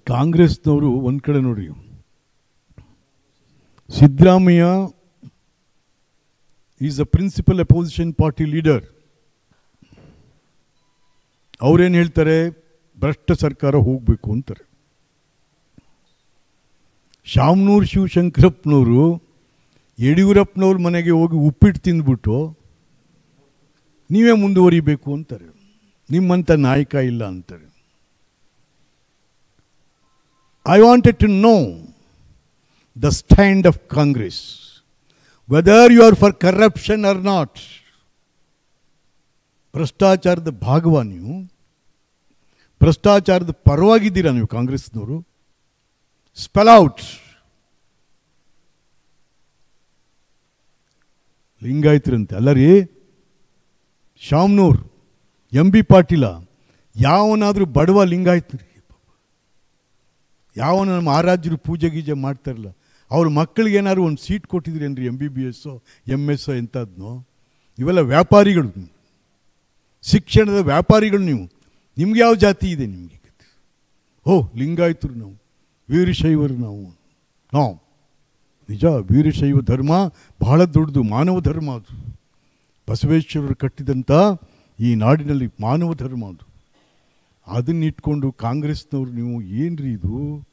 ಕಾಂಗ್ರೆಸ್ನವರು ಒಂದು ಕಡೆ ನೋಡಿ Siddaramaiah is the principal opposition party leader ಅವ್ರೇನು ಹೇಳ್ತಾರೆ ಭ್ರಷ್ಟ ಸರ್ಕಾರ ಹೋಗಬೇಕು ಅಂತಾರೆ ಶಾಮನೂರು ಶಿವಶಂಕರಪ್ಪನವರು ಯಡಿಯೂರಪ್ಪನವ್ರ ಮನೆಗೆ ಹೋಗಿ ಉಪ್ಪಿಟ್ಟು ತಿಂದ್ಬಿಟ್ಟು ನೀವೇ ಮುಂದುವರಿಬೇಕು ಅಂತಾರೆ ನಿಮ್ಮಂಥ ನಾಯಕ ಇಲ್ಲ ಅಂತಾರೆ I wanted to know the stand of Congress whether you are for corruption or not ಭ್ರಷ್ಟಾಚಾರದ ಭಾಗವ ನೀವು ಭ್ರಷ್ಟಾಚಾರದ ಪರವಾಗಿದ್ದೀರಾ ನೀವು ಕಾಂಗ್ರೆಸ್ನವರು ಸ್ಪೆಲ್ ಔಟ್ ಲಿಂಗಾಯತರಂತೆ ಅಲ್ಲ ರೀ ಶಾಮ್ನೂರ್ ಎಂ ಬಿ ಪಾಟೀಲ ಯಾವನಾದರೂ ಬಡವ ಲಿಂಗಾಯತರಿ ಯಾವನ ನಮ್ಮ ಆರಾಧ್ಯರು ಪೂಜೆ ಗೀಜೆ ಮಾಡ್ತಾರಲ್ಲ ಅವ್ರ ಮಕ್ಕಳಿಗೆ ಏನಾದ್ರು ಒಂದು ಸೀಟ್ ಕೊಟ್ಟಿದ್ರೇನ್ರಿ ಎಮ್ ಬಿ ಬಿ ಎಸ್ಸೋ ಎಮ್ ಎಸ್ ಎಂಥದ್ನೋ ಇವೆಲ್ಲ ವ್ಯಾಪಾರಿಗಳು ಶಿಕ್ಷಣದ ವ್ಯಾಪಾರಿಗಳು ನೀವು ನಿಮ್ಗೆ ಯಾವ ಜಾತಿ ಇದೆ ನಿಮಗೆ ಓ ಲಿಂಗಾಯತರು ನಾವು ವೀರಶೈವರು ನಾವು ನಾವು ನಿಜ ವೀರಶೈವ ಧರ್ಮ ಬಹಳ ದೊಡ್ಡದು ಮಾನವ ಧರ್ಮ ಅದು ಬಸವೇಶ್ವರರು ಕಟ್ಟಿದಂಥ ಈ ನಾಡಿನಲ್ಲಿ ಮಾನವ ಧರ್ಮ ಅದು ಅದನ್ನಿಟ್ಕೊಂಡು ಕಾಂಗ್ರೆಸ್ನವ್ರು ನೀವು ಏನ್ರಿ ಇದು